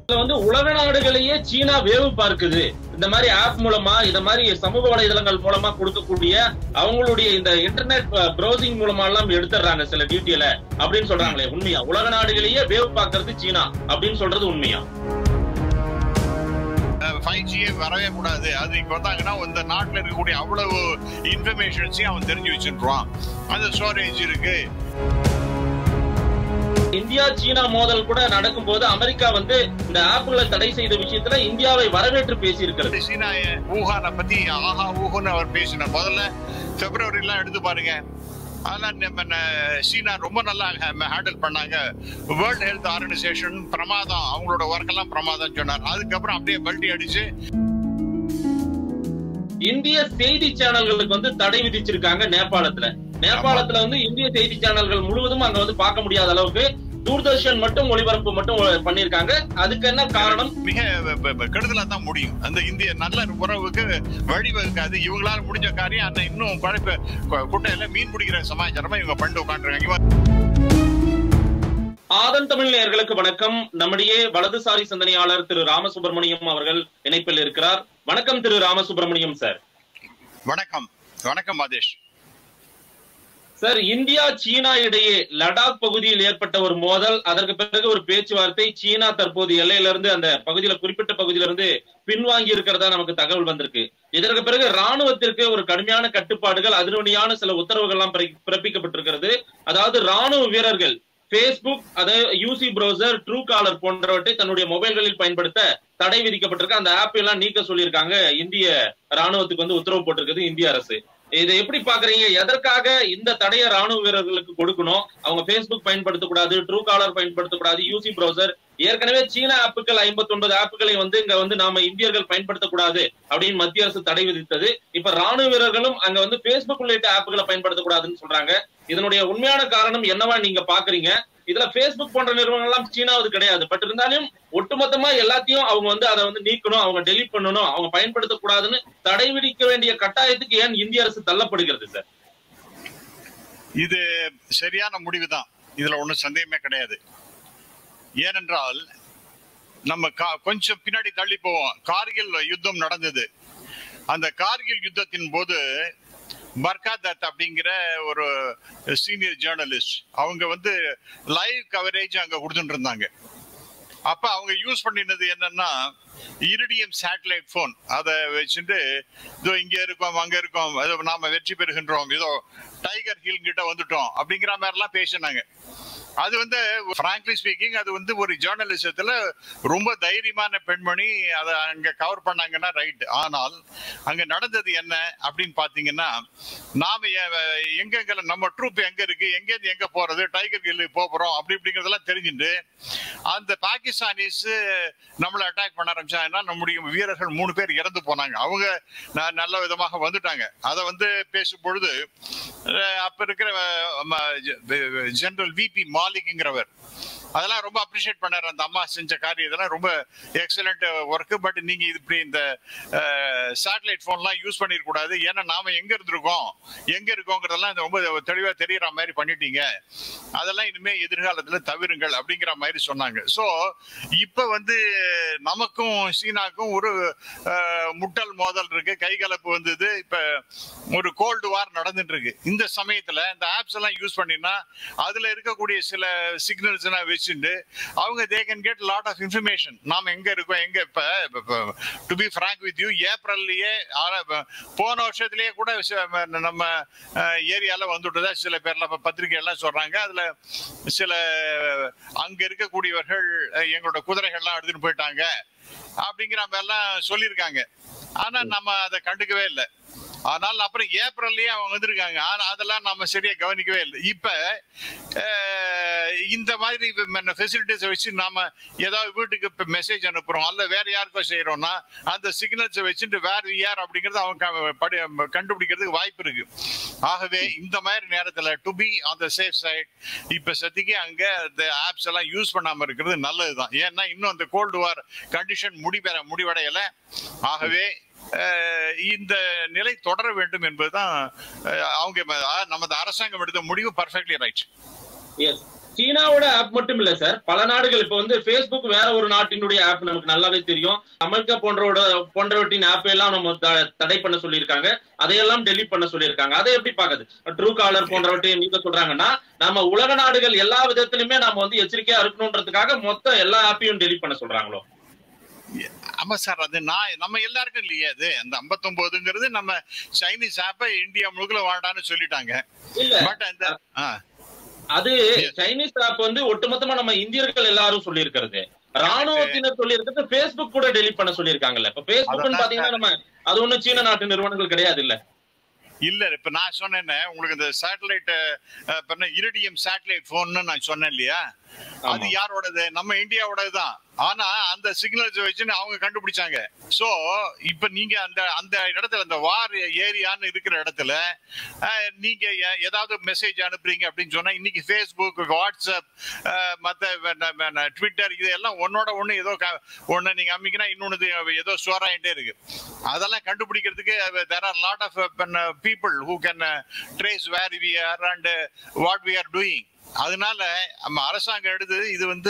இதுல வந்து உலக நாடுகளையே சீனா வேவு பார்க்குது இந்த மாதிரி ஆப் மூலமா இந்த மாதிரி சமூக வலைதளங்கள் மூலமா கொடுக்கக்கூடிய அவங்களுடைய இந்த இன்டர்நெட் ப்ரௌசிங் மூலமா எல்லாம் எடுத்துடுறாங்க சில டீட்டெயில அப்படின்னு சொல்றாங்களே உண்மையா உலக நாடுகளையே வேவு பார்க்கறது சீனா அப்படின்னு சொல்றது உண்மையா ஃபைவ் ஜியே வரவே கூடாது அது இங்க வந்தாங்கன்னா இந்த நாட்டுல இருக்கக்கூடிய அவ்வளவு இன்ஃபர்மேஷன்ஸையும் அவன் தெரிஞ்சு வச்சுருவான் அந்த ஸ்டோரேஜ் இருக்கு இந்தியா சீனா மோதல் கூட நடக்கும்போது அமெரிக்கா வந்து இந்த ஆப்புகளை தடை செய்த விஷயத்துல இந்தியாவை வரவேற்று பேசி இருக்கிறது சீனா ஊஹானை பத்தி ஆஹா ஊஹுன்னு அவர் பேசினார் முதல்ல பிப்ரவரி எல்லாம் எடுத்து பாருங்க அதெல்லாம் நம்ம ந- சீனா ரொம்ப நல்லா ஹேண்டில் பண்ணாங்க வேர்ல்ட் ஹெல்த் ஆர்கனைசேஷன் பிரமாதம் அவங்களோட ஒர்க் எல்லாம் பிரமாதம் சொன்னார் அதுக்கப்புறம் அப்படியே பல்டி அடிச்சு இந்திய செய்தி சேனல்களுக்கு வந்து தடை விதிச்சிருக்காங்க நேபாளத்துல நேபாளத்துல வந்து இந்திய செய்தி சேனல்கள் முழுவதும் அங்க வந்து பார்க்க முடியாத அளவுக்கு தூர்தர்ஷன் மட்டும் ஒளிபரப்பு மட்டும் பண்ணிருக்காங்க அதுக்கு என்ன காரணம் மிக வ- வ- வ- கெடுதலா தான் முடியும் அந்த இந்திய நல்ல உறவுக்கு வழிவகுக்காது இவங்களால முடிஞ்ச காரியம் அந்த இன்னும் குழப்ப கு- குட்டையில மீன் பிடிக்கிற சமாச்சாரமா இவங்க பண்ணிட்டு உட்காந்துருக்காங்க இவன் ஆதன் தமிழ் நேயர்களுக்கு வணக்கம் நம்முடைய வலதுசாரி சிந்தனையாளர் திரு ராமசுப்பிரமணியம் அவர்கள் இணைப்பில் இருக்கிறார் வணக்கம் திரு ராமசுப்பிரமணியம் சார் வணக்கம் வணக்கம் மாதேஷ் சார் இந்தியா சீனா இடையே லடாக் பகுதியில் ஏற்பட்ட ஒரு மோதல் அதற்கு பிறகு ஒரு பேச்சுவார்த்தை சீனா தற்போது எல்லையிலிருந்து அந்த பகுதியில குறிப்பிட்ட பகுதியிலிருந்து பின்வாங்கி இருக்கிறதா நமக்கு தகவல் வந்திருக்கு இதற்கு பிறகு ராணுவத்திற்கு ஒரு கடுமையான கட்டுப்பாடுகள் அதிரடியான சில உத்தரவுகள் எல்லாம் பிறப்பி- பிறப்பிக்கப்பட்டிருக்கிறது அதாவது ராணுவ வீரர்கள் பேஸ்புக் அதாவது யூசி ப்ரௌசர் ட்ரூ காலர் போன்றவற்றை தன்னுடைய மொபைல்களில் பயன்படுத்த தடை விதிக்கப்பட்டிருக்கு அந்த ஆப் எல்லாம் நீக்க சொல்லியிருக்காங்க இந்திய ராணுவத்துக்கு வந்து உத்தரவு போட்டிருக்குது இந்திய அரசு இதை எப்படி பாக்குறீங்க எதற்காக இந்த தடையை ராணுவ வீரர்களுக்கு கொடுக்கணும் அவங்க பேஸ்புக் பயன்படுத்தக்கூடாது ட்ரூ காலர் பயன்படுத்தக்கூடாது யூசி ப்ரௌசர் ஏற்கனவே சீன ஆப்புகள் 59 ஆப்புகளை வந்து இங்க வந்து நாம இந்தியர்கள் பயன்படுத்தக்கூடாது அப்படின்னு மத்திய அரசு தடை விதித்தது இப்ப ராணுவ வீரர்களும் அங்க வந்து பேஸ்புக் உள்ளிட்ட ஆப்புகளை பயன்படுத்தக்கூடாதுன்னு சொல்றாங்க இதனுடைய உண்மையான காரணம் என்னவா நீங்க பாக்குறீங்க இதுல பேஸ்புக் போன்ற நிறுவனங்கள் எல்லாம் சீனாவது கிடையாது பட் இருந்தாலும் ஒட்டுமொத்தமா எல்லாத்தையும் அவங்க வந்து அதை வந்து நீக்கணும் அவங்க டெலீட் பண்ணணும் அவங்க பயன்படுத்தக்கூடாதுன்னு தடை விதிக்க வேண்டிய கட்டாயத்துக்கு ஏன் இந்திய அரசு தள்ளப்படுகிறது சார் இது சரியான முடிவு தான் இதுல ஒண்ணும் சந்தேகமே கிடையாது ஏனென்றால் நம்ம கா- கொஞ்சம் பின்னாடி தள்ளி போவோம் கார்கில் யுத்தம் நடந்தது அந்த கார்கில் யுத்தத்தின் போது பர்காதத் அப்படிங்கிற ஒரு சீனியர் ஜேர்னலிஸ்ட் அவங்க வந்து லைவ் கவரேஜ் அங்க கொடுத்துட்டு இருந்தாங்க அப்ப அவங்க யூஸ் பண்ணினது என்னன்னா இரிடியம் சேட்டலைட் போன் அதை வச்சுட்டு இதோ இங்க இருக்கோம் அங்க இருக்கோம் ஏதோ நாம வெற்றி பெறுகின்றோம் ஏதோ டைகர் ஹில் கிட்ட வந்துட்டோம் அப்படிங்கிற மாதிரி எல்லாம் பேசினாங்க அது வந்து பிராங்க்லி ஸ்பீக்கிங் அது வந்து ஒரு ஜேர்னலிசத்துல ரொம்ப தைரியமான பெண்மணி அதை அங்க கவர் பண்ணாங்கன்னா ரைட் ஆனால் அங்க நடந்தது என்ன அப்படின்னு பாத்தீங்கன்னா நாம எ- எங்கெங்க நம்ம ட்ரூப் எங்க இருக்கு எங்க இருந்து எங்க போறது டைகர் ஹில் போறோம் அப்படி இப்படிங்கிறதெல்லாம் தெரிஞ்சுட்டு அந்த பாகிஸ்தானிஸ் நம்மளை அட்டாக் பண்ண ஆரம்பிச்சாங்கன்னா நம்முடைய வீரர்கள் மூணு பேர் இறந்து போனாங்க அவங்க ந- நல்ல விதமாக வந்துட்டாங்க அதை வந்து பேசும் பொழுது அஹ், அப்ப இருக்கிற ஜெனரல் விபி மாலிக்ங்கிறவர் அதெல்லாம் ரொம்ப அப்ரிஷியேட் பண்ணாரு அந்த அம்மா செஞ்ச காரியம் இதெல்லாம் ரொம்ப எக்ஸலண்ட் ஒர்க் பட் நீங்க இது இப்படி இந்த சேட்டலைட் போன்லாம் யூஸ் பண்ணிருக்க கூடாது ஏன்னா நாம எங்க இருந்திருக்கோம் எங்க இருக்கோங்கிறதெல்லாம் இது ரொம்ப தெளிவா தெரியற மாதிரி பண்ணிட்டீங்க அதெல்லாம் இனிமே எதிர்காலத்துல தவிருங்கள் அப்படிங்கிற மாதிரி சொன்னாங்க சோ இப்ப வந்து நமக்கும் சீனாக்கும் ஒரு அஹ், முட்டல் மோதல் இருக்கு கைகலப்பு வந்தது இப்ப ஒரு கோல்டு வார் நடந்துட்டு இருக்கு இந்த சமயத்துல இந்த ஆப்ஸ் எல்லாம் யூஸ் பண்ணினா அதுல இருக்கக்கூடிய சில சிக்னல்ஸ் எல்லாம் வச்சுட்டு அவங்க they can get lot of information நாம எங்க இருக்கோம் எங்க இப்ப to be frank with you ஏப்ரல்லயே போன வருஷத்திலேயே கூட ச- ம- நம்ம ஏரியால வந்துட்டதா சில பேர்ல இப்ப பத்திரிகை எல்லாம் சொல்றாங்க அதுல சில அங்க இருக்கக்கூடியவர்கள் அஹ், எங்களோட குதிரைகள்லாம் எடுத்துட்டு போயிட்டாங்க அப்படிங்கிற மாதிரிலாம் சொல்லியிருக்காங்க ஆனா நம்ம அதை கண்டுக்கவே இல்லை ஆனால் அப்புறம் ஏப்ரல்லயே அவங்க வந்திருக்காங்க ஆனா அதெல்லாம் நம்ம சரியா கவனிக்கவே இல்லை இப்ப அஹ், இந்த மாதிரி ஃபெசிலிட்டிஸ் வச்சு நாம ஏதாவது வீட்டுக்கு இப்ப மெசேஜ் அனுப்புறோம் அல்ல வேற யாருக்கோ செய்யறோம்னா அந்த சிக்னல்ஸை வச்சுட்டு வேற யார் அப்படிங்கறது அவங்க க- படி- கண்டுபிடிக்கிறதுக்கு வாய்ப்பு இருக்கு ஆகவே இந்த மாதிரி நேரத்துல to be on the safe side இப்ப சத்திக்கு அங்க இந்த ஆப்ஸ் எல்லாம் யூஸ் பண்ணாம இருக்கிறது நல்லதுதான் ஏன்னா இன்னும் அந்த கோல்டு வார் கண்டிஷன் முடிவெற முடிவடையல ஆகவே அஹ், இந்த நிலை தொடர வேண்டும் என்பதுதான் அஹ், அவங்க அஹ், நமது அரசாங்கம் எடுத்த முடிவு பர்ஃபெக்ட்லி ரைட் எஸ் சீனாவோட ஆப் மட்டும் இல்ல சார் பல நாடுகள் இப்ப வந்து Facebook வேற ஒரு நாட்டினுடைய ஆப் நமக்கு நல்லாவே தெரியும் அமெரிக்கா போன்றோட போன்றவற்றின் ஆப் எல்லாம் நம்ம த- தடை பண்ண சொல்லியிருக்காங்க அதையெல்லாம் டெலீட் பண்ண சொல்லியிருக்காங்க அதை எப்படி பாக்குது ட்ரூ காலர் போன்றவற்றை நீங்க சொல்றாங்கன்னா நம்ம உலக நாடுகள் எல்லா விதத்திலுமே நம்ம வந்து எச்சரிக்கையா இருக்கணும்ன்றதுக்காக மொத்த எல்லா ஆப்பையும் டெலீட் பண்ண சொல்றாங்களோ ஆமா சார் அது நான் நம்ம எல்லாருக்கும் இல்லையே அது அந்த 59ங்கிறது நம்ம சைனீஸ் ஆப்பை இந்தியா முழுக்க வேண்டாம்னு சொல்லிட்டாங்க இல்ல பட் அந்த ஆ, அது சைனீஸ் ஆப் வந்து ஒட்டுமொத்தமா நம்ம இந்தியர்கள் எல்லாரும் சொல்லியிருக்கிறது ராணுவத்தினர் சொல்லியிருக்கிறது Facebook கூட டெலீட் பண்ண சொல்லியிருக்காங்கல்ல இப்ப Facebookனு அதான் பாத்தீங்கன்னா நம்ம அது ஒண்ணும் சீன நாட்டு நிறுவனங்கள் கிடையாது இல்ல இல்ல இப்ப நான் சொன்னேன்னே உங்களுக்கு இந்த சேட்டலைட் இரிடியம் சேட்டலைட் போன்னு நான் சொன்னேன் இல்லையா அது ஆமா. யாரோடது நம்ம இந்தியாவோடது தான் ஆனா அந்த சிக்னல்ஸ் வச்சு அவங்க கண்டுபிடிச்சாங்க சோ இப்ப நீங்க அந்த அந்த இடத்துல அந்த வார் ஏரியான்னு இருக்கிற இடத்துல அஹ், நீங்க எ- ஏதாவது மெசேஜ் அனுப்புறீங்க அப்படின்னு சொன்னா இன்னைக்கு ஃபேஸ்புக் வாட்ஸ்அப் அஹ், மத்த ட்விட்டர் இது எல்லாம் ஒன்னோட ஒண்ணு ஏதோ க- ஒண்ணு நீங்க அமைக்கினா இன்னொன்னு ஏதோ ஸ்டோர் ஆகிட்டே இருக்கு அதெல்லாம் கண்டுபிடிக்கிறதுக்கு there are lot of people who can trace where we are and what we are doing அதனால நம்ம அரசாங்கம் எடுத்தது இது வந்து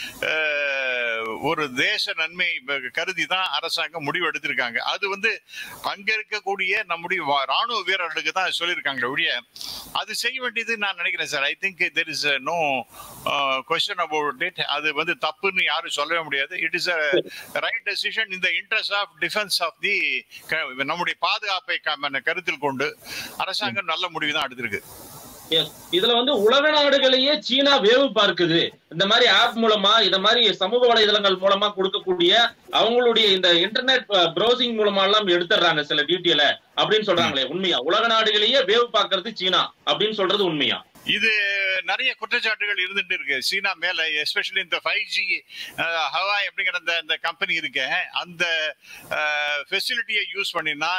அஹ், ஒரு தேச நன்மை கருதி தான் அரசாங்கம் முடிவு எடுத்திருக்காங்க அது வந்து அங்க இருக்கக்கூடிய நம்முடைய வா- ராணுவ வீரர்களுக்கு தான் சொல்லியிருக்காங்க ஒழிய அது செய்ய வேண்டியது நான் நினைக்கிறேன் sir I think there is no question about it அது வந்து தப்புன்னு யாரும் சொல்லவே முடியாது இட் இஸ் ரைட் டெசிஷன் இந்த interest of defence of the நம்முடைய பாதுகாப்பை க- கருத்தில் கொண்டு அரசாங்கம் நல்ல முடிவு தான் எடுத்திருக்கு Yes. இதுல வந்து உலக நாடுகளையே சீனா வேவு பார்க்குது இந்த மாதிரி ஆப் மூலமா இந்த மாதிரி சமூக வலைதளங்கள் மூலமா கொடுக்கக்கூடிய அவங்களுடைய இந்த இன்டர்நெட் ப்ரௌசிங் மூலமா எல்லாம் எடுத்துடுறாங்க சில டீட்டெயில அப்படின்னு சொல்றாங்களே உண்மையா உலக நாடுகளையே வேவு பார்க்கறது சீனா அப்படின்னு சொல்றது உண்மையா இது நிறைய குற்றச்சாட்டுகள் இருந்துட்டு இருக்கு சீனா மேல எஸ்பெஷலி இந்த ஃபைவ் ஜி ஹவாய் அப்படிங்கிற அந்த அந்த கம்பெனி இருக்கு அந்த ஃபெசிலிட்டியை யூஸ் பண்ணினா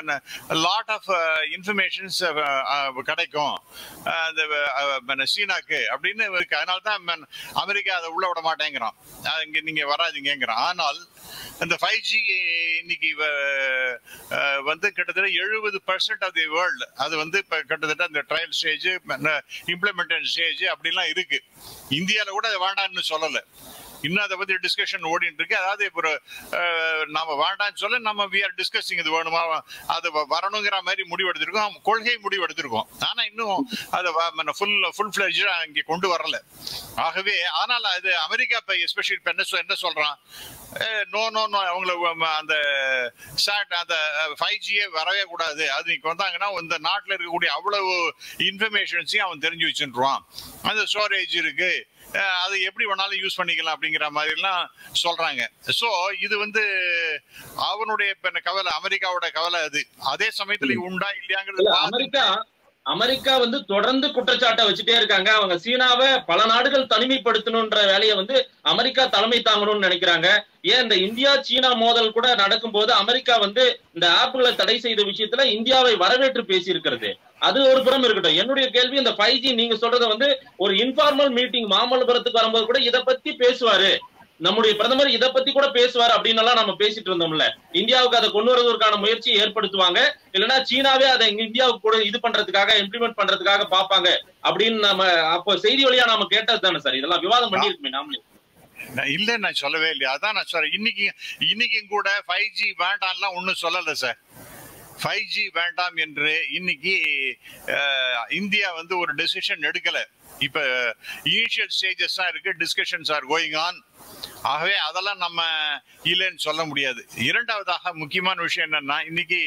லாட் ஆஃப் இன்ஃபர்மேஷன்ஸ் கிடைக்கும் அஹ், அந்த அஹ், சீனாக்கு அப்படின்னு இருக்கு அதனால தான் man, அமெரிக்கா அதை உள்ள விட மாட்டேங்கிறான் அஹ், இங்க நீங்க வராதீங்கிறான் ஆனால் இந்த ஃபைவ் ஜி இன்னைக்கு அஹ், அஹ், வந்து கிட்டத்தட்ட எழுபது பர்சன்ட் ஆஃப் தி வேர்ல்டு அது வந்து இப்ப கிட்டத்தட்ட அந்த ட்ரையல் ஸ்டேஜ் இம்ப்ளிமெண்டேஷன் ஸ்டேஜ் அப்படிலாம் இருக்கு இந்தியால கூட அதை வேண்டாம்னு சொல்லல இன்னும் அதை பத்தி டிஸ்கஷன் ஓடிட்டு இருக்கு அதாவது இப்போ ஒரு, அஹ், நாம வேண்டாம்னு சொல்ல நம்ம வி ஆர் டிஸ்கஸிங் இது வேணுமா அது வ- வரணுங்கிற மாதிரி முடிவு எடுத்திருக்கோம் கொள்கை முடிவு எடுத்திருக்கோம் ஆனா இன்னும் அதை ஃபுல் ஃபுல் ஃபிளஜா இங்க கொண்டு வரல ஆகவே ஆனால் அது அமெரிக்கா இப்ப எஸ்பெஷலி இப்ப என்ன சொ- என்ன சொல்றான் நோ நோ நோ அவங்கள வ- அந்த சாட் அந்த ஃபைவ் ஜியே வரவே கூடாது அது நீங்க வந்தாங்கன்னா இந்த நாட்டுல இருக்கக்கூடிய அவ்வளவு இன்ஃபர்மேஷன்ஸையும் அவன் தெரிஞ்சு வச்சுருவான் அந்த ஸ்டோரேஜ் இருக்கு அஹ் அது எப்படி வேணாலும் யூஸ் பண்ணிக்கலாம் அப்படிங்கிற மாதிரி எல்லாம் சொல்றாங்க சோ இது வந்து அவனுடைய இப்ப என்ன கவலை அமெரிக்காவோட கவலை அது அதே சமயத்துல உண்டா இல்லையாங்கிறது இல்ல பார்த்து- அமெரிக்கா அமெரிக்கா வந்து தொடர்ந்து குற்றச்சாட்டை வச்சுட்டே இருக்காங்க அவங்க சீனாவை பல நாடுகள் தனிமைப்படுத்தணும்ன்ற வேலையை வந்து அமெரிக்கா தலைமை தாங்கணும்னு நினைக்கிறாங்க ஏன் இந்த இந்தியா சீனா மோதல் கூட நடக்கும்போது அமெரிக்கா வந்து இந்த ஆப்புகளை தடை செய்த விஷயத்துல இந்தியாவை வரவேற்று பேசி இருக்கிறது அது ஒரு புறம் இருக்கட்டும் என்னுடைய கேள்வி இந்த ஃபைவ் ஜி நீங்க சொல்றத வந்து ஒரு இன்ஃபார்மல் மீட்டிங் மாமல்லபுரத்துக்கு வரும்போது கூட இத பத்தி பேசுவாரு நம்முடைய பிரதமர் இத பத்தி கூட பேசுவார் அப்படின்னு எல்லாம் நம்ம பேசிட்டு இருந்தோம்ல இந்தியாவுக்கு அதை கொண்டு வருவதற்கான முயற்சியை ஏற்படுத்துவாங்க இல்லைன்னா சீனாவே அதை இங்க இந்தியாவுக்கு கூட இது பண்றதுக்காக இம்ப்ளிமெண்ட் பண்றதுக்காக பாப்பாங்க அப்படின்னு நம்ம அப்போ செய்தி வழியா நாம கேட்டது தானே சார் இதெல்லாம் விவாதம் பண்ணிருக்குமே நாமளே நான் இல்ல நான் சொல்லவே இல்லையா அதான் நான் சொல்றேன் இன்னைக்கு இன்னைக்கும் கூட ஃபைவ் ஜி வேண்டாம்லாம் ஒன்றும் சொல்லல சார் ஃபைவ் ஜி வேண்டாம் என்று இன்னைக்கு அஹ், இந்தியா வந்து ஒரு டெசிஷன் எடுக்கல இப்ப இனிஷியல் ஸ்டேஜஸ் தான் இருக்கு டிஸ்கஷன்ஸ் ஆர் கோயிங் ஆன் ஆகவே அதெல்லாம் நம்ம இல்லைன்னு சொல்ல முடியாது இரண்டாவதாக முக்கியமான விஷயம் என்னன்னா இன்னைக்கு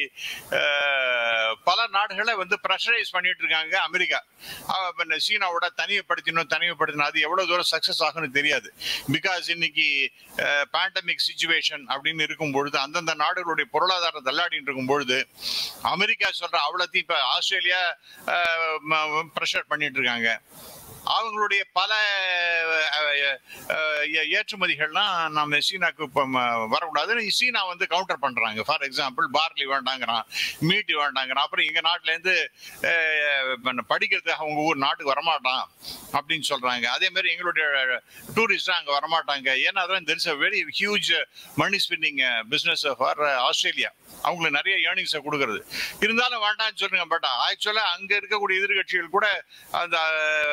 அஹ், பல நாடுகளை வந்து ப்ரெஷரைஸ் பண்ணிட்டு இருக்காங்க அமெரிக்கா அஹ், பின்ன சீனாவோட தனிமைப்படுத்தணும் தனிமைப்படுத்தணும் அது எவ்வளவு தூரம் சக்சஸ் ஆகும்னு தெரியாது பிகாஸ் இன்னைக்கு பேண்டமிக் சுச்சுவேஷன் அப்படின்னு இருக்கும் பொழுது அந்தந்த நாடுகளுடைய பொருளாதாரம் தள்ளாடிட்டு இருக்கும் பொழுது அமெரிக்கா சொல்ற அவ்வளோத்தையும் இப்ப ஆஸ்திரேலியா ப்ரெஷர் பண்ணிட்டு இருக்காங்க அவங்களுடைய பல அஹ், அஹ், ஏ- ஏற்றுமதிகள்லாம் நம்ம சீனாக்கு இப்போ வரக்கூடாதுன்னு சீனா வந்து கவுண்டர் பண்றாங்க ஃபார் எக்ஸாம்பிள் பார்லி வேண்டாங்கிறான் மீட் வேண்டாங்கிறான் அப்புறம் எங்க நாட்டுல இருந்து அஹ், பண்ண- படிக்கிறதுக்கு அவங்க ஊர் நாட்டுக்கு வரமாட்டான் அப்படின்னு சொல்றாங்க அதே மாதிரி எங்களுடைய டூரிஸ்ட் அங்க வரமாட்டாங்க ஏன்னா அதான் there is a very huge money spinning business for Australia அவங்களுக்கு நிறைய ஏர்னிங்ஸை கொடுக்கறது இருந்தாலும் வேண்டாம்னு சொல்லுங்க பட் ஆக்சுவலா அங்க இருக்கக்கூடிய எதிர்கட்சிகள் கூட அந்த பிரைம்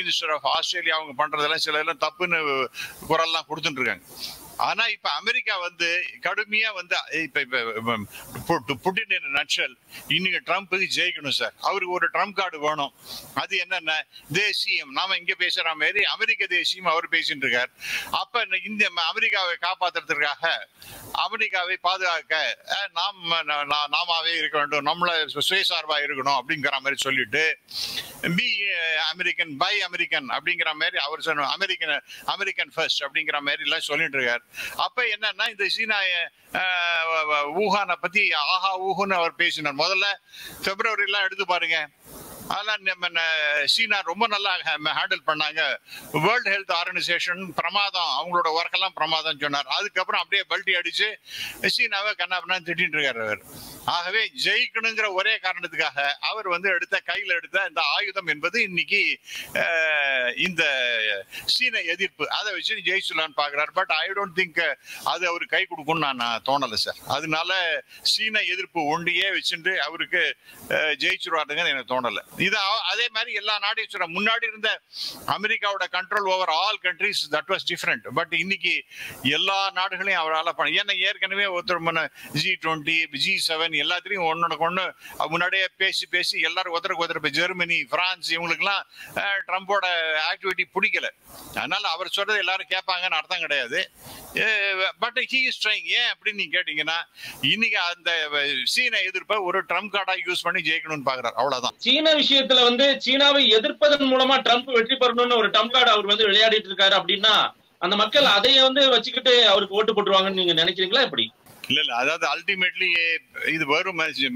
மினிஸ்டர் ஆஃப் ஆஸ்திரேலியா அவங்க பண்றதெல்லாம் சில எல்லாம் தப்புன்னு குரல்லாம் கொடுத்துட்டு இருக்காங்க ஆனா இப்ப அமெரிக்கா வந்து கடுமையா வந்து இப்ப இப்ப புட்டின் நட்சல் இன்னைக்கு ட்ரம்ப்புக்கு ஜெயிக்கணும் சார் அவருக்கு ஒரு ட்ரம்ப் கார்டு வேணும் அது என்னென்ன தேசியம் நாம இங்க பேசுற மாதிரி அமெரிக்க தேசியம் அவர் பேசிட்டு இருக்கார் அப்ப இந்த அமெரிக்காவை காப்பாத்துறதுக்காக அமெரிக்காவை பாதுகாக்க அஹ், நாம் நா- நா- நாமாவே இருக்க வேண்டும் நம்மள சுயசார்பா இருக்கணும் அப்படிங்கிற மாதிரி சொல்லிட்டு பி அமெரிக்கன் பை அமெரிக்கன் அப்படிங்கிற மாதிரி அவர் சொன்ன அமெரிக்கன் அமெரிக்கன் ஃபர்ஸ்ட் அப்படிங்கிற மாதிரி எல்லாம் சொல்லிட்டு இருக்காரு அப்ப என்னன்னா இந்த சீனா அஹ், வ- வ- ஊகானை பத்தி ஆஹா ஊஹுன்னு அவர் பேசினார் முதல்ல பிப்ரவரி எல்லாம் எடுத்து பாருங்க அதெல்லாம் நம்ம ந- சீனா ரொம்ப நல்லா ஹேண்டில் பண்ணாங்க வேர்ல்ட் ஹெல்த் ஆர்கனைசேஷன் பிரமாதம் அவங்களோட ஒர்க் எல்லாம் பிரமாதம் சொன்னார் அதுக்கப்புறம் அப்படியே பல்ட்டி அடிச்சு சீனாவை கண்ணாபண்ணா திட்டிட்டு இருக்காரு அவர் ஆகவே ஜெயிக்கணுங்கிற ஒரே காரணத்துக்காக அவர் வந்து எடுத்த கையில் எடுத்த இந்த ஆயுதம் என்பது இன்னைக்கு அஹ், இந்த சீன எதிர்ப்பு அதை வச்சு ஜெயிச்சுலான்னு பாக்குறாரு பட் ஐ டோன்ட் திங்க் அது அவர் கை கொடுக்கும்னு நான் நான் தோணலை சார் அதனால சீன எதிர்ப்பு ஒண்டியே வச்சுட்டு அவருக்கு அஹ், ஜெயிச்சிருவாருங்கன்னு எனக்கு தோணலை இது அ- அதே மாதிரி எல்லா நாட்டையும் சொல்ற முன்னாடி இருந்த அமெரிக்காவோட control over all countries that was different but இன்னைக்கு எல்லா நாடுகளையும் அவரால் பண்ண ஏன்னா ஏற்கனவே ஒருத்தர் முன்ன ஜி டுவெண்ட்டி ஜி செவன் எல்லாத்துலயும் ஒன்னொன்னு ஒன்று முன்னாடியே பேசி பேசி எல்லாரும் ஒருத்தருக்கு ஒருத்தர் இப்போ ஜெர்மனி பிரான்ஸ் இவங்களுக்குலாம் அஹ், ட்ரம்போட ஆக்டிவிட்டி பிடிக்கல அதனால அவர் சொல்றது எல்லாரும் கேட்பாங்கன்னு அர்த்தம் கிடையாது பட் ஹீ இஸ் ட்ரைங் ஏன் அப்படின்னு நீங்க கேட்டீங்கன்னா இன்னைக்கு அந்த அஹ், சீன எதிர்ப்பை ஒரு ட்ரம்ப் கார்டா யூஸ் பண்ணி ஜெயிக்கணும்னு பாக்குறாரு அவ்வளவுதான் சீன விஷயத்துல வந்து சீனாவை எதிர்ப்பதன் மூலமா ட்ரம்ப் வெற்றி பெறணும்னு ஒரு ட்ரம்ப் கார்டு அவர் வந்து விளையாடிட்டு இருக்காரு அப்படின்னா அந்த மக்கள் அதைய வந்து வச்சுக்கிட்டு அவருக்கு ஓட்டு போட்டுருவாங்கன்னு நீங்க நினைக்கிறீங்களா எப்படி இல்ல இல்ல அதாவது அல்டிமேட்லி இது வரும்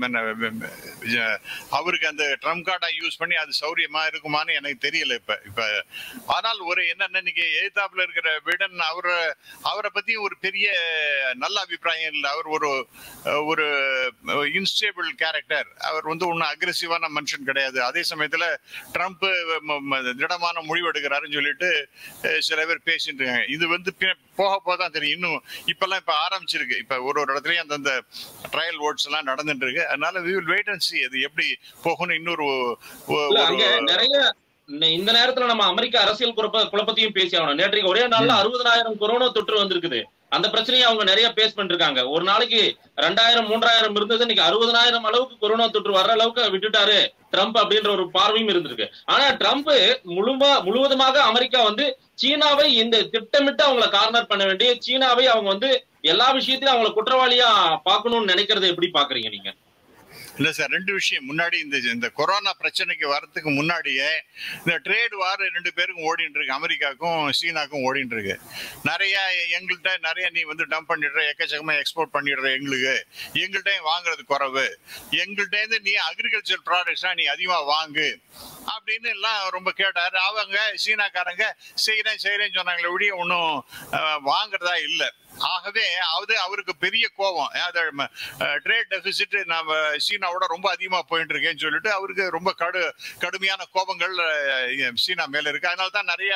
அஹ், அவருக்கு அந்த ட்ரம் கார்டை யூஸ் பண்ணி அது சௌரியமா இருக்குமான்னு எனக்கு தெரியல இப்ப இப்ப ஆனால் ஒரு என்னன்னா இன்னைக்கு எழுத்தாப்புல இருக்கிற விடன் அவரை அவரை பத்தி ஒரு பெரிய நல்ல அபிப்பிராயம் இல்லை அவர் ஒரு அஹ், ஒரு இன்ஸ்டேபிள் கேரக்டர் அவர் வந்து ஒன்னும் அக்ரெசிவான மனுஷன் கிடையாது அதே சமயத்துல ட்ரம்ப் ம- ம- திடமான முடிவு எடுக்கிறாருன்னு சொல்லிட்டு அஹ், சில பேர் பேசிட்டு இருக்காங்க இது வந்து பின்ன போக போக தான் தெரியும் இன்னும் இப்பெல்லாம் இப்ப ஆரம்பிச்சிருக்கு இப்ப ஒரு ஒரு இடத்துலயும் அந்தந்த ட்ரையல் ஓட்ஸ் எல்லாம் நடந்துட்டு இருக்கு அதனால we will wait and see அது எப்படி போகணும் இன்னொரு ஒ- இல்ல ஒரு அங்க நிறைய இந்த- இந்த நேரத்துல நம்ம அமெரிக்க அரசியல் குழப்ப குழப்பத்தையும் பேசி ஆகணும் நேற்றைக்கு ஒரே நாள்ல அறுபதனாயிரம் கொரோனா தொற்று வந்திருக்குது அந்த பிரச்சனையை அவங்க நிறைய பேஸ் பண்ணிருக்காங்க ஒரு நாளைக்கு ரெண்டாயிரம் மூன்றாயிரம் இருந்தது இன்னைக்கு அறுபதனாயிரம் அளவுக்கு கொரோனா தொற்று வர்ற அளவுக்கு விட்டுட்டாரு ட்ரம்ப் அப்படின்ற ஒரு பார்வையும் இருந்திருக்கு ஆனா ட்ரம்ப் முழுமா முழுவதுமாக அமெரிக்கா வந்து சீனாவை இந்த திட்டமிட்டு அவங்கள கார்னர் பண்ண வேண்டிய சீனாவை அவங்க வந்து எல்லா விஷயத்தையும் அவங்கள குற்றவாளியா பார்க்கணும்னு நினைக்கிறத எப்படி பாக்குறீங்க நீங்க இல்ல சார் ரெண்டு விஷயம் முன்னாடி இந்த இந்த கொரோனா பிரச்சனைக்கு வரதுக்கு முன்னாடியே இந்த ட்ரேட் வார் ரெண்டு பேருக்கும் ஓடிட்டு இருக்கு அமெரிக்காவுக்கும் சீனாக்கும் ஓடிட்டு இருக்கு நிறைய எங்கள்கிட்ட நிறைய நீ வந்து டம்ப் பண்ணிடுற எக்கச்சக்கமா எக்ஸ்போர்ட் பண்ணிடுற எங்களுக்கு எங்கள்கிட்ட வாங்குறது குறைவு எங்கள்கிட்ட இருந்து நீ அக்ரிகல்ச்சர் ப்ராடக்ட்ஸ்னா நீ அதிகமா வாங்கு அப்படின்னு எல்லாம் ரொம்ப கேட்டாரு அவங்க சீனாக்காரங்க செய்யறேன் செய்யறேன்னு சொன்னாங்களே ஒழிய ஒன்றும் வாங்குறதா இல்லை ஆகவே அது அவருக்கு பெரிய கோபம் ட்ரேட் டெபிசிட் நம்ம சீனாவோட ரொம்ப அதிகமா போயிட்டு இருக்கேன்னு சொல்லிட்டு அவருக்கு ரொம்ப கடு கடுமையான கோபங்கள் அஹ், சீனா மேல இருக்கு அதனால தான் நிறைய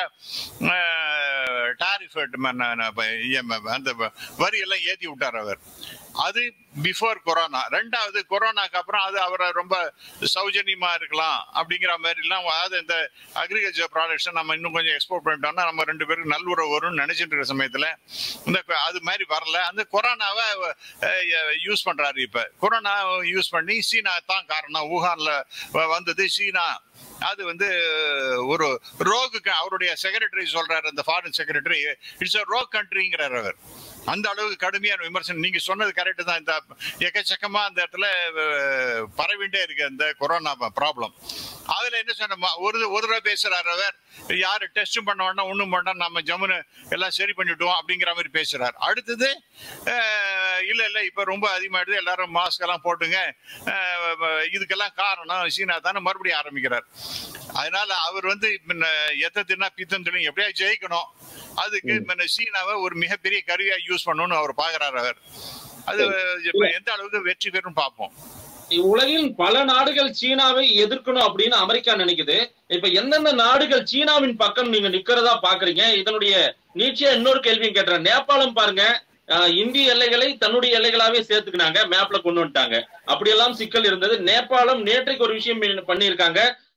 டாரிஃப் அந்த வரி எல்லாம் ஏத்தி விட்டார் அவர் அது பிஃபோர் கொரோனா ரெண்டாவது கொரோனாக்கு அப்புறம் அது அவரை ரொம்ப சௌஜன்யமா இருக்கலாம் அப்படிங்கிற மாதிரி எல்லாம் அதாவது இந்த அக்ரிகல்ச்சர் ப்ராடக்ட்ஸ் நம்ம இன்னும் கொஞ்சம் எக்ஸ்போர்ட் பண்ணிட்டோம்னா நம்ம ரெண்டு பேருக்கு நல்லுறவு வரும்னு நினைச்சிட்டு இருக்க சமயத்துல இந்த கொ- அது மாதிரி வரல அந்த கொரோனாவை யூஸ் பண்றாரு இப்ப கொரோனா யூஸ் பண்ணி சீனா தான் காரணம் ஊகான்ல வ- வந்தது சீனா அது வந்து ஒரு ரோகுக்கு அவருடைய செக்ரட்டரி சொல்றாரு அந்த foreign secretary it's a rogue கண்ட்ரிங்கிறார் அவர் அந்த அளவுக்கு கடுமையான விமர்சனம் நீங்க சொன்னது கரெக்ட் தான் இந்த எக்கச்சக்கமா அந்த இடத்துல அஹ், பரவிண்டே இருக்கு அந்த கொரோனா ப்ராப்ளம் அதுல என்ன சொன்ன ஒரு ஒரு தடவை பேசுறாரு அவர் யாரு டெஸ்டும் பண்ண வேண்டாம் ஒண்ணும் வேண்டாம் நம்ம ஜம்முன்னு எல்லாம் சரி பண்ணிவிடுவோம் அப்படிங்கிற மாதிரி பேசுறாரு அடுத்தது அஹ், இல்ல இல்ல இப்ப ரொம்ப அதிகமாயிடுது எல்லாரும் மாஸ்க் எல்லாம் போட்டுங்க அஹ், இதுக்கெல்லாம் காரணம் சீனா தானே மறுபடியும் ஆரம்பிக்கிறார் அதனால அவர் வந்து முன்ன எத்த தின்னா பித்தம் தெரியும் எப்படியா ஜெயிக்கணும் அதுக்கு முன்ன சீனாவை ஒரு மிகப்பெரிய கருவியா யூஸ் பண்ணணும்னு அவர் பாக்குறாரு அவர் அது இப்ப எந்த அளவுக்கு வெற்றி பெறும் பார்ப்போம் உலகின் பல நாடுகள் சீனாவை எதிர்க்கணும் அப்படின்னு அமெரிக்கா நினைக்குது இப்ப எந்தெந்த நாடுகள் சீனாவின் பக்கம் நீங்க நிக்கிறதா பாக்குறீங்க இதனுடைய நீட்சியா இன்னொரு கேள்வியும் கேட்டுறேன் நேபாளம் பாருங்க ஆஹ், இந்திய எல்லைகளை தன்னுடைய எல்லைகளாவே சேர்த்துக்கினாங்க மேப்ல கொண்டு வந்துட்டாங்க அப்படியெல்லாம் சிக்கல் இருந்தது நேபாளம் நேற்றைக்கு ஒரு விஷயம் பண்ணியிருக்காங்க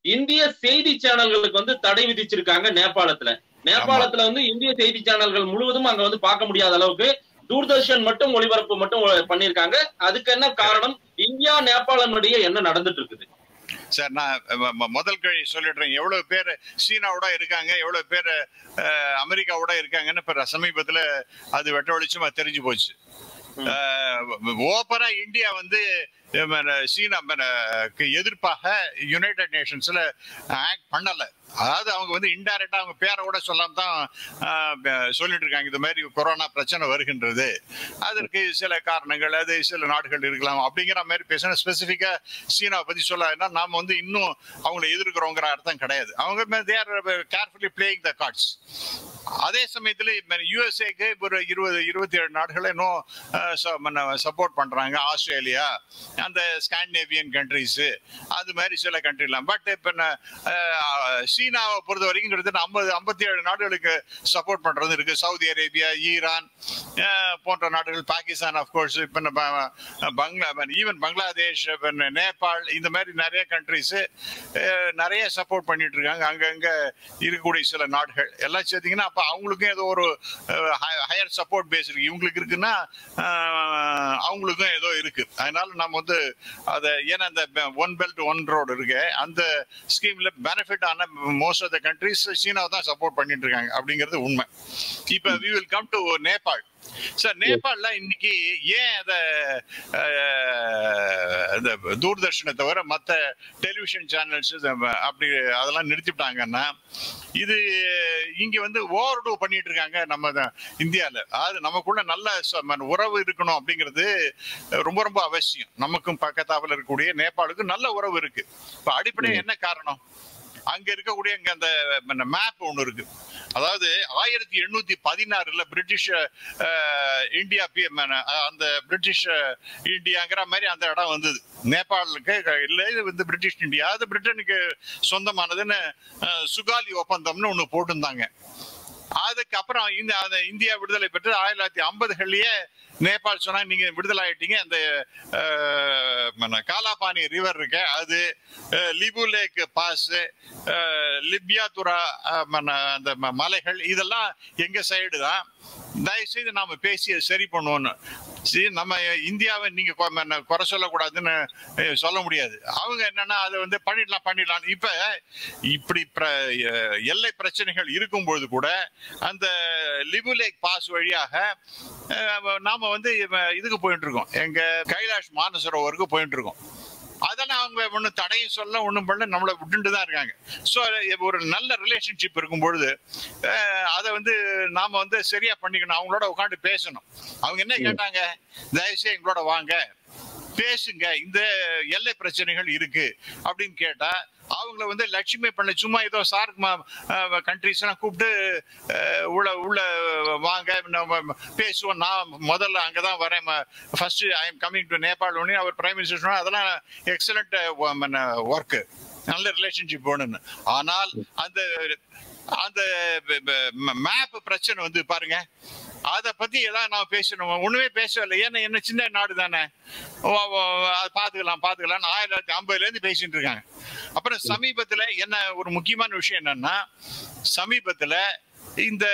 இந்திய செய்தி சேனல்களுக்கு வந்து தடை விதிச்சிருக்காங்க நேபாளத்துல நேபாளத்துல வந்து இந்திய செய்தி சேனல்கள் முழுவதும் அங்க வந்து பார்க்க முடியாத அளவுக்கு தூர்தர்ஷன் மட்டும் ஒளிபரப்பு மட்டும் பண்ணிருக்காங்க அதுக்கு என்ன காரணம் இந்தியா நேபாளம் இடையே என்ன நடந்துட்டு இருக்குது சார் நான் ம- ம- முதல் கேள்வி சொல்லிடுறேன் எவ்வளவு பேர் சீனாவோட இருக்காங்க எவ்வளவு பேர் அஹ், அமெரிக்காவோட இருக்காங்கன்னு இப்ப சமீபத்துல அது வெட்ட வெளிச்சமா தெரிஞ்சு போச்சு ம். ஓப்பரா இந்தியா வந்து அஹ், ம- சீனா ம- க்கு எதிர்ப்பாக யுனைடெட் நேஷன்ஸ்ல ஆக்ட் பண்ணல அதாவது அவங்க வந்து இன்டைரக்டா அவங்க பேரோட சொல்லாம தான் அஹ், ப- சொல்லிட்டு இருக்காங்க இந்த மாதிரி கொரோனா பிரச்சனை வருகின்றது அதற்கு சில காரணங்கள் அது சில நாடுகள் இருக்கலாம் அப்படிங்கிற மாதிரி பேசணும் ஸ்பெசிஃபிக்கா சீனாவை பத்தி சொல்லாதுன்னா நாம வந்து இன்னும் அவங்களை எதிர்க்கிறோங்கிற அர்த்தம் கிடையாது அவங்க they're carefully playing the cards அதே சமயத்துல யுஎஸ்ஏக்கு ஒரு இருபது இருபத்தி ஏழு நாடுகளை இன்னும் சப்போர்ட் பண்றாங்க ஆஸ்திரேலியா அந்த ஸ்காண்டினேவியன் கண்ட்ரிஸ் அது மாதிரி சில கண்ட்ரிலாம் பட் இப்ப ந- அஹ், சீனாவை பொறுத்த வரைக்கும் கிட்டத்தட்ட ஐம்பது ஐம்பத்தி ஏழு நாடுகளுக்கு சப்போர்ட் பண்றது இருக்கு சவுதி அரேபியா ஈரான் அஹ், போன்ற நாடுகள் பாகிஸ்தான் அப்கோர்ஸ் இப்ப நம்ம, அஹ், பங்களா ஈவன் பங்களாதேஷ் இப்ப நேபாள் இந்த மாதிரி நிறைய கண்ட்ரிஸ் நிறைய சப்போர்ட் பண்ணிட்டு இருக்காங்க அங்கங்க இருக்கக்கூடிய சில நாடுகள் எல்லாம் சேர்த்தீங்கன்னா அப்ப அவங்களுக்கும் ஏதோ ஒரு ஹையர் சப்போர்ட் பேஸ் இருக்கு இவங்களுக்கு இருக்குன்னா அஹ், அவங்களுக்கும் ஏதோ இருக்கு அதனால நம்ம வந்து அதை ஏன்னா அந்த ஒன் பெல்ட் ஒன் ரோடு இருக்கு அந்த ஸ்கீம்ல பெனிஃபிட் ஆன மோஸ்ட் ஆஃப் த கண்ட்ரிஸ் சீனாவை தான் சப்போர்ட் பண்ணிட்டு இருக்காங்க அப்படிங்கிறது உண்மை இப்ப we will come to Nepal sir நேபாள்ல இன்னைக்கு ஏன் அத அஹ், இந்த தூர்தர்ஷனை தவிர மத்த டெலிவிஷன் சேனல்ஸ் அப்படி அதெல்லாம் நிறுத்திவிட்டாங்கன்னா இது இங்க வந்து ஓவர் டூ பண்ணிட்டு இருக்காங்க நம்ம த- இந்தியால அதாவது நமக்குள்ள நல்ல ச- ம- உறவு இருக்கணும் அப்படிங்கிறது ரொம்ப ரொம்ப அவசியம் நமக்கும் பக்கத்தாப்புல இருக்கக்கூடிய நேபாளுக்கும் நல்ல உறவு இருக்கு இப்ப அடிப்படை என்ன காரணம் அங்க இருக்கக்கூடிய இங்க அந்த மேப் ஒண்ணு இருக்கு அதாவது ஆயிரத்தி எண்ணூத்தி பதினாறுல British ah, India PM, ah, அந்த பிரிட்டிஷ் அஹ், இந்தியாங்கிற மாதிரி அந்த இடம் வந்தது நேபாளுக்கு இல்ல இது வந்து பிரிட்டிஷ் இந்தியா அது பிரிட்டனுக்கு சொந்தமானதுன்னு அஹ், சுகாலி ஒப்பந்தம்னு ஒண்ணு போட்டிருந்தாங்க அதுக்கப்புறம் இந்த அந்த இந்தியா விடுதலை பெற்று ஆயிரத்தி தொள்ளாயிரத்தி ஐம்பதுகள்லயே நேபாள் சொன்னா நீங்க விடுதலை ஆயிட்டீங்க அந்த அஹ், மன காலாபானி ரிவர் இருக்கு அது அஹ், லிபு லேக் பாஸ் லிபியாதுரா அஹ், மன- அந்த ம- மலைகள் இதெல்லாம் எங்க சைடு தான் தயவு செய்து நாம பேசி அதை சரி பண்ணுவோம்னு சரி நம்ம இந்தியாவை நீங்க கொ- ம- குறை சொல்லக்கூடாதுன்னு அஹ், சொல்ல முடியாது அவங்க என்னன்னா அதை வந்து பண்ணிடலாம் பண்ணிடலாம் இப்ப இப்படி பிர- அஹ், எல்லை பிரச்சனைகள் இருக்கும்பொழுது கூட அந்த லிபு லேக் பாஸ் வழியாக அஹ், நாம வந்து இவ- இதுக்கு போயிட்டு இருக்கோம் எங்க கைலாஷ் மானசரோவருக்கு போயிட்டு இருக்கோம் அதெல்லாம் அவங்க ஒன்றும் தடையும் சொல்ல ஒன்றும் பண்ணல நம்மளை விட்டுட்டு தான் இருக்காங்க ஸோ ஒரு நல்ல ரிலேஷன்ஷிப் இருக்கும் பொழுது அஹ், அதை வந்து நாம வந்து சரியா பண்ணிக்கணும் அவங்களோட உட்காந்து பேசணும் அவங்க என்ன கேட்டாங்க தயவுசெய்து எங்களோட வாங்க பேசுங்க இந்த எல்லை பிரச்சனைகள் இருக்கு அப்படின்னு கேட்டா அவங்கள வந்து லட்சுமி பண்ண சும்மா ஏதோ சார்க் கண்ட்ரிஸ் எல்லாம் கூப்பிட்டு அஹ், உள்ள உள்ள வாங்க நம்ம பேசுவோம் நான் முதல்ல அங்கதான் வரேன் first I am coming to Nepal ஒன்று அவர் பிரைம் மினிஸ்டர் சொன்னா அதெல்லாம் எக்ஸலண்ட் ஒர்க் நல்ல ரிலேஷன்ஷிப் வேணும்னு ஆனால் அந்த அந்த மேப் பிரச்சனை வந்து பாருங்க அத பத்தி ஏதாவது நான் பேசணும் ஒண்ணுமே பேசவில்லை ஏன்னா என்ன சின்ன நாடு தானே ஓ, ஓ, அது பாத்துக்கலாம் பாத்துக்கலாம் ஆயிரத்தி தொள்ளாயிரத்தி ஐம்பதுல இருந்து பேசிட்டு இருக்காங்க அப்புறம் சமீபத்துல என்ன ஒரு முக்கியமான விஷயம் என்னன்னா சமீபத்துல இந்த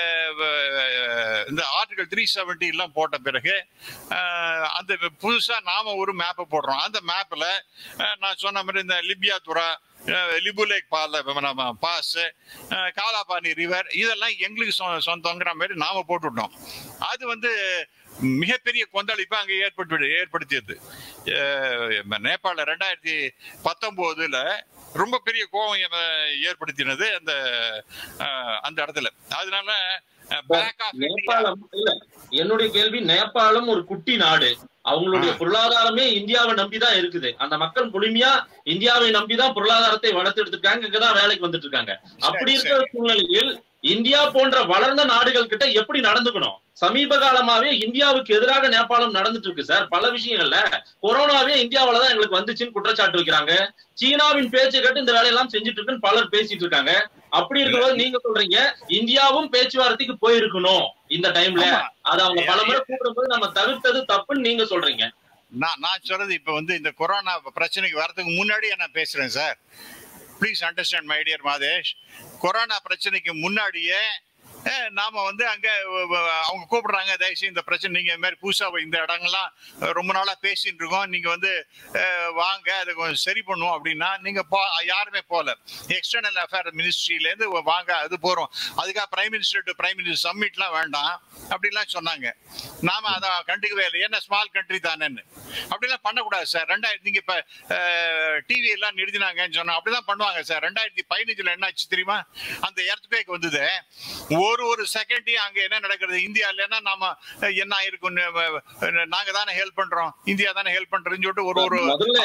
அஹ், இந்த ஆர்டிகல் த்ரீ செவன்டி எல்லாம் போட்ட பிறகு அஹ், அந்த புதுசா நாம ஒரு மேப்பை போடுறோம் அந்த மேப்ல நான் சொன்ன மாதிரி இந்த லிபியா துரா லிபுலேக் பால நம்ம பாஸ் காலாபானி ரிவர் இதெல்லாம் எங்களுக்கு சொ- சொந்தங்கிற மாதிரி நாம போட்டுவிட்டோம் அது வந்து மிகப்பெரிய கொந்தளிப்பு அங்க ஏற்பட்டு ஏற்படுத்தியது அஹ் நேபாள ரெண்டாயிரத்தி பத்தொன்பதுல ரொம்ப பெரிய கோபம் என- ஏற்படுத்தினது அந்த அஹ், அந்த இடத்துல அதனால பேக் ஆஃப் நேபாளம் இல்ல என்னுடைய கேள்வி நேபாளம் ஒரு குட்டி நாடு அவங்களுடைய ஆ. பொருளாதாரமே இந்தியாவை நம்பிதான் இருக்குது அந்த மக்கள் முழுமையா இந்தியாவை நம்பிதான் பொருளாதாரத்தை வளர்த்து இருக்காங்க இங்கதான் வேலைக்கு வந்துட்டு இருக்காங்க அப்படி சரி, இருக்கிற சூழ்நிலையில் இந்தியா போன்ற வளர்ந்த நாடுகள் கிட்ட எப்படி நடந்துக்கணும் சமீப காலமாவே இந்தியாவுக்கு எதிராக நேபாளம் நடந்துட்டு இருக்கு சார் பல விஷயங்கள்ல கொரோனாவே இந்தியாவில தான் எங்களுக்கு வந்துச்சுன்னு குற்றச்சாட்டு வைக்கிறாங்க சீனாவின் பேச்சை கேட்டு இந்த வேலையெல்லாம் செஞ்சுட்டு இருக்குன்னு பலர் பேசிட்டு இருக்காங்க அப்படி இருக்கும்போது நீங்க சொல்றீங்க இந்தியாவும் பேச்சுவார்த்தைக்கு போயிருக்கணும் இந்த டைம்ல ஆமா. அது அவங்க பல முறை கூப்பிடும்போது நம்ம தவிர்த்தது தப்புன்னு நீங்க சொல்றீங்க நான் நான் சொல்றது இப்ப வந்து இந்த கொரோனா பிரச்சனைக்கு வர்றதுக்கு முன்னாடியே நான் பேசுறேன் sir please understand my dear Madhesh corona பிரச்சனைக்கு முன்னாடியே அஹ், நாம வந்து அங்க அஹ், அஹ், அவங்க கூப்பிடுறாங்க தயவுசெய்து இந்த பிரச்சனை நீங்க இந்த மாதிரி புதுசா இந்த இடங்கள்லாம் அஹ், ரொம்ப நாளா பேசிட்டு இருக்கோம் நீங்க வந்து அஹ், வாங்க அதை கொஞ்சம் சரி பண்ணுவோம் அப்படின்னா நீங்க போ யாருமே போல எக்ஸ்டர்னல் அஃபேர் மினிஸ்ட்ரியில இருந்து வாங்க அது போறோம் அதுக்காக prime minister to prime minister சம்மிட்லாம் வேண்டாம் அப்படிலாம் சொன்னாங்க நாம அதை கண்டுக்கவே இல்லை ஏன்னா ஸ்மால் கண்ட்ரி தானேன்னு அப்படிலாம் பண்ணக்கூடாது சார் ரெண்டாயிரத்தி நீங்க இப்ப டிவி எல்லாம் நிறுத்தினாங்கன்னு சொன்னா அப்படிதான் பண்ணுவாங்க சார் ரெண்டாயிரத்தி பதினஞ்சுல என்ன ஆச்சு தெரியுமா அந்த எர்த்குவேக் வந்தது ஒரு ஒரு செகண்டையும் அங்க என்ன நடக்கிறது இந்தியா இல்லைன்னா நாம அஹ், என்ன ஆயிருக்குன்னு அஹ், நாங்க தானே ஹெல்ப் பண்றோம் இந்தியா தானே ஹெல்ப் பண்றதுன்னு சொல்லிட்டு ஒரு ஒரு முதல்ல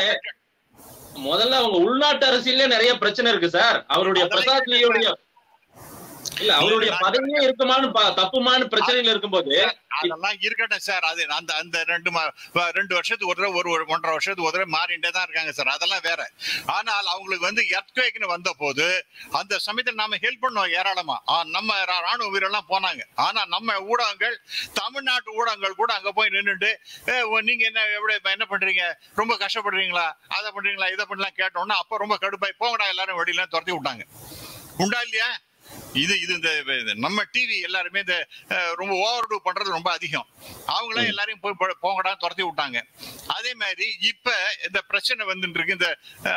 முதல்ல அவங்க உள்நாட்டு அரசியலே நிறைய பிரச்சனை இருக்கு சார் அவருடைய அதெல்லாம் பிரசாத் லியோடைய இல்ல அவருடைய பதவியே இருக்குமான்னு பா- தப்புமான்னு பிரச்சனையில இருக்கும்போது அதெல்லாம் இருக்கட்டும் சார் அது அந்த அந்த ரெண்டு ம- வ- ரெண்டு வருஷத்துக்கு ஒரு தடவை ஒரு ஒரு ஒன்றரை வருஷத்துக்கு ஒரு தடவை மாறிண்டே தான் இருக்காங்க சார் அதெல்லாம் வேற ஆனால் அவங்களுக்கு வந்து எர்த்குவேக்னு வந்த போது அந்த சமயத்தில் நாம ஹெல்ப் பண்ணோம் ஏராளமா ஆ, நம்ம ரா- ராணுவ வீரர்லாம் போனாங்க ஆனா நம்ம ஊடகங்கள் தமிழ்நாட்டு ஊடகங்கள் கூட அங்க போய் நின்னுட்டு "ஏ, ஓ, நீங்க என்ன எப்படி இப்ப என்ன பண்றீங்க ரொம்ப கஷ்டப்படுறீங்களா அதை பண்றீங்களா இதை பண்ணலாம் கேட்டோம்னா அப்ப ரொம்ப கடுப்பாய் போங்கடா எல்லாரும் வெளியில துரத்தி விட்டாங்க உண்டா இல்லையா இது இது இந்த இது நம்ம டிவி எல்லாருமே இந்த அஹ், ரொம்ப ஓவர் டூ பண்றது ரொம்ப அதிகம் அவங்களே எல்லாரையும் போய் போ- போங்கடா துரத்தி விட்டாங்க அதே மாதிரி இப்ப இந்த பிரச்சனை வந்துட்டு இருக்கு இந்த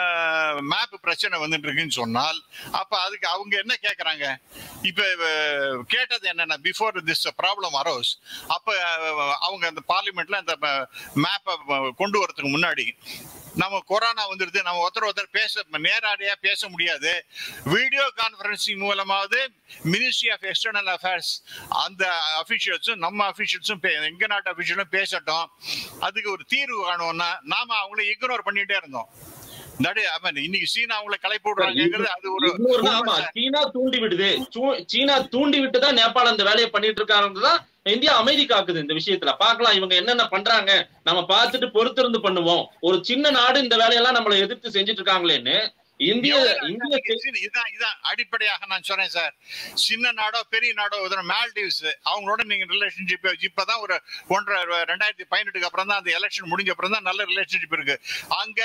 மேப் பிரச்சனை வந்துட்டு இருக்குன்னு சொன்னால் அப்ப அதுக்கு அவங்க என்ன கேக்குறாங்க இப்ப அஹ், கேட்டது என்னன்னா பிஃபோர் திஸ் ப்ராப்ளம் அரோஸ் அப்ப அஹ், அவங்க அந்த பார்லிமெண்ட்ல அந்த மேப்பை கொண்டு வரதுக்கு முன்னாடி நம்ம கொரோனா வந்துருது நம்ம ஒருத்தர் ஒருத்தர் பேச நேரடியா பேச முடியாது வீடியோ கான்பரன்சிங் மூலமாவது மினிஸ்ட்ரி ஆஃப் எக்ஸ்டர்னல் அஃபேர்ஸ் அந்த அபிஷியல்ஸும் நம்ம அபிஷியல்ஸும் எங்க நாட்டு அபிஷியலும் பேசட்டும் அதுக்கு ஒரு தீர்வு காணும்னா நாம அவங்கள இக்னோர் பண்ணிட்டே இருந்தோம் நடு I mean, இன்னைக்கு சீனா அவங்கள கலைப்பு விடுறாங்கிறது அது ஒரு இன்னொரு ஆமா சீனா தூண்டி விடுது சூ- சீனா தூண்டி விட்டு தான் நேபாள் அந்த வேலையை பண்ணிட்டு இருக்காங்கதான் இந்தியா அமைதி காக்குது இந்த விஷயத்துல பார்க்கலாம் இவங்க என்னென்ன பண்றாங்க நம்ம பார்த்துட்டு பொறுத்திருந்து பண்ணுவோம் ஒரு சின்ன நாடு இந்த வேலையெல்லாம் நம்மளை எதிர்த்து செஞ்சுட்டு இருக்காங்களேன்னு இந்திய இந்திய இது- இதான் இதான் அடிப்படையாக நான் சொன்னேன் சார் சின்ன நாடோ பெரிய நாடோ உதாரணம் மால்டீவ்ஸ் அவங்களோட நீங்க ரிலேஷன்ஷிப் இப்பதான் ஒரு ஒன்றரை ரெண்டாயிரத்தி பதினெட்டுக்கு அப்புறம் தான் அந்த எலெக்ஷன் முடிஞ்ச அப்புறம் தான் நல்ல ரிலேஷன்ஷிப் இருக்கு அங்க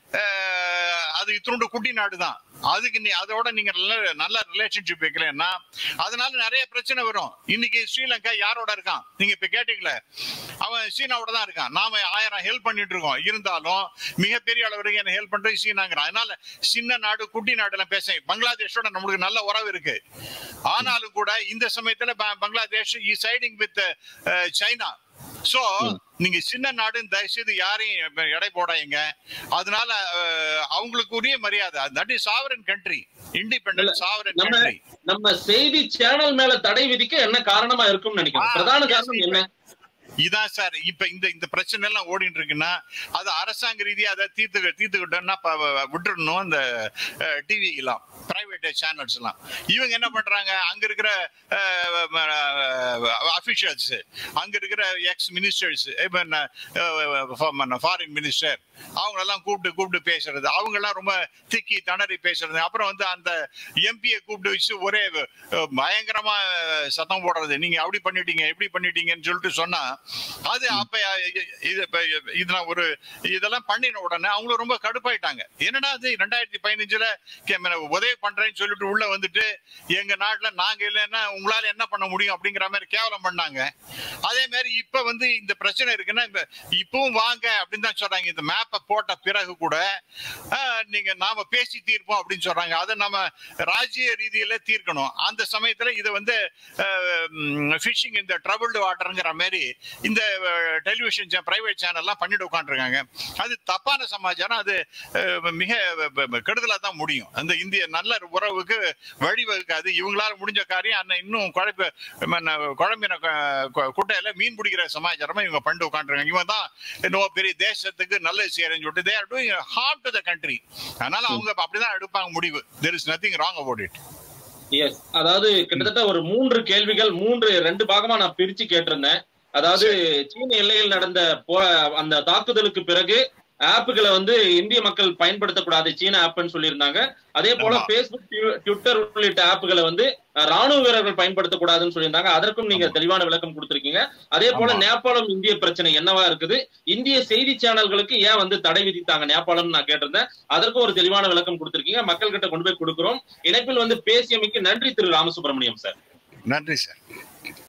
அஹ், அது இத்தினுண்டு குட்டி நாடு தான் அதுக்கு நீ அதோட நீங்க நல்ல நல்ல ரிலேஷன்ஷிப் வைக்கலன்னா அதனால நிறைய பிரச்சனை வரும் இன்னைக்கு ஸ்ரீலங்கா யாரோட இருக்கான் நீங்க இப்ப கேட்டீங்களே அவன் சீனாவோட தான் இருக்கான் நாம ஆயிரம் ஹெல்ப் பண்ணிட்டு இருக்கோம் இருந்தாலும் மிகப்பெரிய அளவுக்கு என்ன ஹெல்ப் பண்றது சீனாங்கிறான் அதனால சின்ன நாடு குட்டி நாடு எல்லாம் பேச பங்களாதேஷோட நம்மளுக்கு நல்ல உறவு இருக்கு ஆனாலும் கூட இந்த சமயத்துல ப- Bangladesh is siding with China so நீங்க சின்ன நாடுன்னு தயவுசெய்து யாரையும் இப்ப எடை போடாதீங்க அதனால அஹ், அவங்களுக்கு உரிய மரியாதை that is sovereign country independent sovereign நம்ம கண்ட்ரி நம்ம செய்தி சேனல் மேல தடை விதிக்க என்ன காரணமா இருக்கும்னு நினைக்கிறேன் ஆ, பிரதான yes, காரணம் இப்ப- என்ன இதான் சார் இப்ப இந்த இந்த பிரச்சனை எல்லாம் ஓடிட்டு இருக்குன்னா அது அரசாங்க ரீதியா அதை தீர்த்து தீர்த்துக்கிட்டோம்னா ப- வ- விட்டுறணும் அந்த டிவி எல்லாம் பிரைவேட் சேனல்ஸ் எல்லாம் இவங்க என்ன பண்றாங்க அங்க இருக்கிற அபிஷியல்ஸ் அங்க இருக்கிற எக்ஸ் மினிஸ்டர்ஸ் ஃபாரின் மினிஸ்டர் அவங்க எல்லாம் கூப்பிட்டு கூப்பிட்டு பேசுறது அவங்க எல்லாம் ரொம்ப திக்கி திணறி பேசுறது அப்புறம் வந்து அந்த எம்பியை கூப்பிட்டு வச்சு ஒரே அஹ், பயங்கரமா அஹ், சத்தம் போடுறது நீங்க அப்படி பண்ணிட்டீங்க எப்படி பண்ணிட்டீங்கன்னு சொல்லிட்டு சொன்னா அது அப்ப அஹ், இது இப்ப இதெல்லாம் ஒரு இதெல்லாம் பண்ணின உடனே அவங்களும் ரொம்ப கடுப்பாயிட்டாங்க என்னடா அது ரெண்டாயிரத்தி பதினஞ்சுல உதவி பண்றேன்னு சொல்லிட்டு உள்ள வந்துட்டு எங்க நாட்டுல நாங்க இல்லைன்னா உங்களால என்ன பண்ண முடியும் அப்படிங்கிற மாதிரி கேவலம் பண்ணாங்க அதே மாதிரி இப்ப வந்து இந்த பிரச்சனை இருக்குன்னா இப்ப இப்பவும் வாங்க அப்படின்னு தான் சொல்றாங்க இந்த மேப்பை போட்ட பிறகு கூட ஆஹ், நீங்க நாம பேசி தீர்ப்போம் அப்படின்னு சொல்றாங்க அதை நம்ம ராஜ்ய ரீதியில தீர்க்கணும் அந்த சமயத்துல இதை வந்து ஃபிஷிங் இந்த ட்ரபிள்டு வாட்டருங்கிற மாதிரி இந்த டெலிவிஷன் பிரைவேட் சேனல்லாம் பண்ணிட்டு உட்காந்துருக்காங்க அது தப்பான சமாச்சாரம் அது அஹ், மிக கெடுதலா தான் முடியும் அந்த இந்திய நல்ல உறவுக்கு வழிவகுக்காது இவங்களால முடிஞ்ச காரியம் அண்ணன் இன்னும் குழப்ப மன்ன குழம்பின கு- கு- குட்டையில மீன் பிடிக்கிற சமாச்சாரமா இவங்க பண்ணிட்டு உட்காந்துருக்காங்க இவன் தான் என்னவோ பெரிய தேசத்துக்கு நல்லது செய்யறேன்னு சொல்லிட்டு they are doing harm to the country அதனால அவங்க அப்படிதான் எடுப்பாங்க முடிவு there is nothing wrong about it yes அதாவது கிட்டத்தட்ட ஒரு மூன்று கேள்விகள் மூன்று ரெண்டு பாகமா நான் பிரிச்சு கேட்டிருந்தேன் அதாவது சீன எல்லையில் நடந்த போ அந்த தாக்குதலுக்கு பிறகு ஆப்புகளை வந்து இந்திய மக்கள் பயன்படுத்தக்கூடாது சீன ஆப்னு சொல்லியிருந்தாங்க அதே போல ஆமா. பேஸ்புக் ட்விட்டர் உள்ளிட்ட ஆப்புகளை வந்து அஹ், ராணுவ வீரர்கள் பயன்படுத்தக்கூடாதுன்னு சொல்லியிருந்தாங்க அதற்கும் நீங்க ஆமா. தெளிவான விளக்கம் கொடுத்திருக்கீங்க அதே போல ஆமா. நேபாளம் இந்திய பிரச்சனை என்னவா இருக்குது இந்திய செய்தி சேனல்களுக்கு ஏன் வந்து தடை விதித்தாங்க நேபாளம் நான் கேட்டிருந்தேன் அதற்கும் ஒரு தெளிவான விளக்கம் கொடுத்திருக்கீங்க மக்கள் கிட்ட கொண்டு போய் கொடுக்கிறோம் இணைப்பில் வந்து பேசியமைக்கு நன்றி திரு ராமசுப்ரமணியம் சார் நன்றி சார்